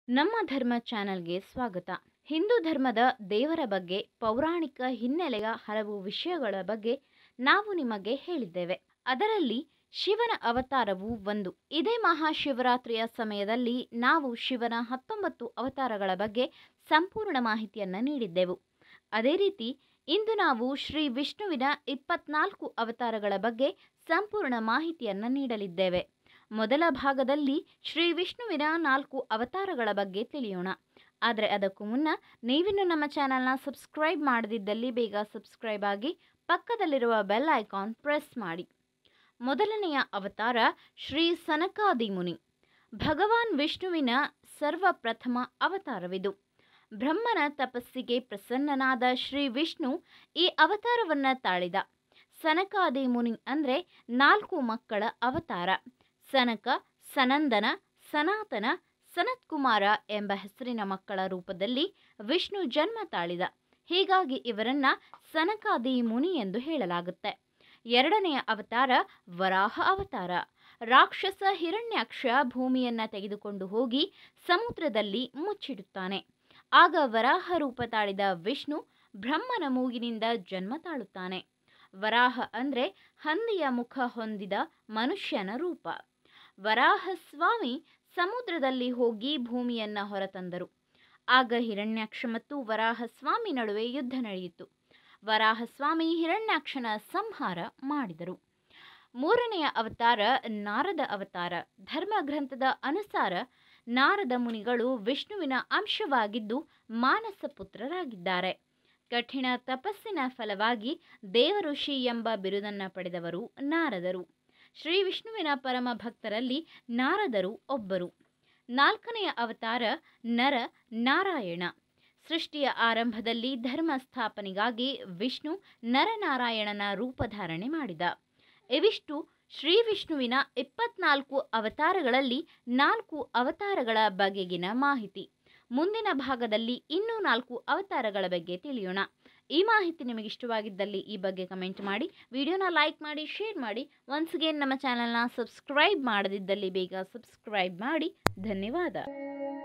ನಮ್ಮ ಧರ್ಮ ಚಾನೆಲ್ಗೆ ಸ್ವಾಗತ ಹಿಂದೂ ಧರ್ಮದ ದೇವರ ಬಗ್ಗೆ ಪೌರಾಣಿಕ ಹಿನ್ನೆಲೆಯ ಹಲವು ವಿಷಯಗಳ ಬಗ್ಗೆ ನಾವು ನಿಮಗೆ ಹೇಳಿದ್ದೇವೆ ಅದರಲ್ಲಿ ಶಿವನ ಅವತಾರವು ಒಂದು ಇದೇ ಮಹಾಶಿವರಾತ್ರಿಯ ಸಮಯದಲ್ಲಿ ನಾವು ಶಿವನ ಹತ್ತೊಂಬತ್ತು ಅವತಾರಗಳ ಬಗ್ಗೆ ಸಂಪೂರ್ಣ ಮಾಹಿತಿಯನ್ನು ನೀಡಿದ್ದೆವು ಅದೇ ರೀತಿ ಇಂದು ನಾವು ಶ್ರೀ ವಿಷ್ಣುವಿನ ಇಪ್ಪತ್ನಾಲ್ಕು ಅವತಾರಗಳ ಬಗ್ಗೆ ಸಂಪೂರ್ಣ ಮಾಹಿತಿಯನ್ನು ನೀಡಲಿದ್ದೇವೆ ಮೊದಲ ಭಾಗದಲ್ಲಿ ಶ್ರೀ ವಿಷ್ಣುವಿನ ನಾಲ್ಕು ಅವತಾರಗಳ ಬಗ್ಗೆ ತಿಳಿಯೋಣ ಆದರೆ ಅದಕ್ಕೂ ಮುನ್ನ ನೀವಿನ್ನು ನಮ್ಮ ಚಾನಲ್ನ ಸಬ್ಸ್ಕ್ರೈಬ್ ಮಾಡದಿದ್ದಲ್ಲಿ ಬೇಗ ಸಬ್ಸ್ಕ್ರೈಬ್ ಆಗಿ ಪಕ್ಕದಲ್ಲಿರುವ ಬೆಲ್ ಐಕಾನ್ ಪ್ರೆಸ್ ಮಾಡಿ ಮೊದಲನೆಯ ಅವತಾರ ಶ್ರೀ ಸನಕಾದಿ ಮುನಿ ಭಗವಾನ್ ವಿಷ್ಣುವಿನ ಸರ್ವಪ್ರಥಮ ಅವತಾರವಿದು ಬ್ರಹ್ಮನ ತಪಸ್ಸಿಗೆ ಪ್ರಸನ್ನನಾದ ಶ್ರೀ ವಿಷ್ಣು ಈ ಅವತಾರವನ್ನು ತಾಳಿದ ಸನಕಾದಿ ಮುನಿ ಅಂದರೆ ನಾಲ್ಕು ಮಕ್ಕಳ ಅವತಾರ ಸನಕ ಸನಂದನ ಸನಾತನ ಸನತ್ಕುಮಾರ ಎಂಬ ಹೆಸರಿನ ಮಕ್ಕಳ ರೂಪದಲ್ಲಿ ವಿಷ್ಣು ಜನ್ಮ ತಾಳಿದ ಹೀಗಾಗಿ ಇವರನ್ನ ಸನಕಾದಿ ಮುನಿ ಎಂದು ಹೇಳಲಾಗುತ್ತೆ ಎರಡನೆಯ ಅವತಾರ ವರಾಹ ಅವತಾರ ರಾಕ್ಷಸ ಹಿರಣ್ಯಾಕ್ಷ ಭೂಮಿಯನ್ನ ತೆಗೆದುಕೊಂಡು ಹೋಗಿ ಸಮುದ್ರದಲ್ಲಿ ಮುಚ್ಚಿಡುತ್ತಾನೆ ಆಗ ವರಾಹ ರೂಪ ತಾಳಿದ ವಿಷ್ಣು ಬ್ರಹ್ಮನ ಮೂಗಿನಿಂದ ಜನ್ಮ ತಾಳುತ್ತಾನೆ ವರಾಹ ಅಂದರೆ ಹಂದಿಯ ಮುಖ ಹೊಂದಿದ ಮನುಷ್ಯನ ರೂಪ ವರಾಹ ಸ್ವಾಮಿ ಸಮುದ್ರದಲ್ಲಿ ಹೋಗಿ ಭೂಮಿಯನ್ನ ಹೊರತಂದರು ಆಗ ಹಿರಣ್ಯಾಕ್ಷ ಮತ್ತು ವರಾಹ ಸ್ವಾಮಿ ನಡುವೆ ಯುದ್ಧ ನಡೆಯಿತು ವರಾಹ ಸ್ವಾಮಿ ಹಿರಣ್ಯಾಕ್ಷನ ಸಂಹಾರ ಮಾಡಿದರು ಮೂರನೆಯ ಅವತಾರ ನಾರದ ಅವತಾರ ಧರ್ಮ ಗ್ರಂಥದ ಅನುಸಾರ ನಾರದ ಮುನಿಗಳು ವಿಷ್ಣುವಿನ ಅಂಶವಾಗಿದ್ದು ಮಾನಸ ಪುತ್ರರಾಗಿದ್ದಾರೆ ಕಠಿಣ ತಪಸ್ಸಿನ ಫಲವಾಗಿ ದೇವಋಷಿ ಎಂಬ ಬಿರುದನ್ನು ಪಡೆದವರು ನಾರದರು ಶ್ರೀ ವಿಷ್ಣುವಿನ ಪರಮ ಭಕ್ತರಲ್ಲಿ ನಾರದರು ಒಬ್ಬರು ನಾಲ್ಕನೆಯ ಅವತಾರ ನರ ನಾರಾಯಣ ಸೃಷ್ಟಿಯ ಆರಂಭದಲ್ಲಿ ಧರ್ಮ ಸ್ಥಾಪನೆಗಾಗಿ ವಿಷ್ಣು ನರನಾರಾಯಣನ ರೂಪಧಾರಣೆ ಮಾಡಿದ ಇವಿಷ್ಟು ಶ್ರೀ ವಿಷ್ಣುವಿನ ಇಪ್ಪತ್ನಾಲ್ಕು ಅವತಾರಗಳಲ್ಲಿ ನಾಲ್ಕು ಅವತಾರಗಳ ಬಗೆಗಿನ ಮಾಹಿತಿ ಮುಂದಿನ ಭಾಗದಲ್ಲಿ ಇನ್ನೂ ನಾಲ್ಕು ಅವತಾರಗಳ ಬಗ್ಗೆ ತಿಳಿಯೋಣ ಈ ಮಾಹಿತಿ ನಿಮಗೆ ಇಷ್ಟವಾಗಿದ್ದಲ್ಲಿ ಈ ಬಗ್ಗೆ ಕಮೆಂಟ್ ಮಾಡಿ ವಿಡಿಯೋನ ಲೈಕ್ ಮಾಡಿ ಶೇರ್ ಮಾಡಿ ಒನ್ಸ್ ಅಗೇನ್ ನಮ್ಮ ಚಾನಲ್ನ ಸಬ್ಸ್ಕ್ರೈಬ್ ಮಾಡದಿದ್ದಲ್ಲಿ ಬೇಗ ಸಬ್ಸ್ಕ್ರೈಬ್ ಮಾಡಿ ಧನ್ಯವಾದ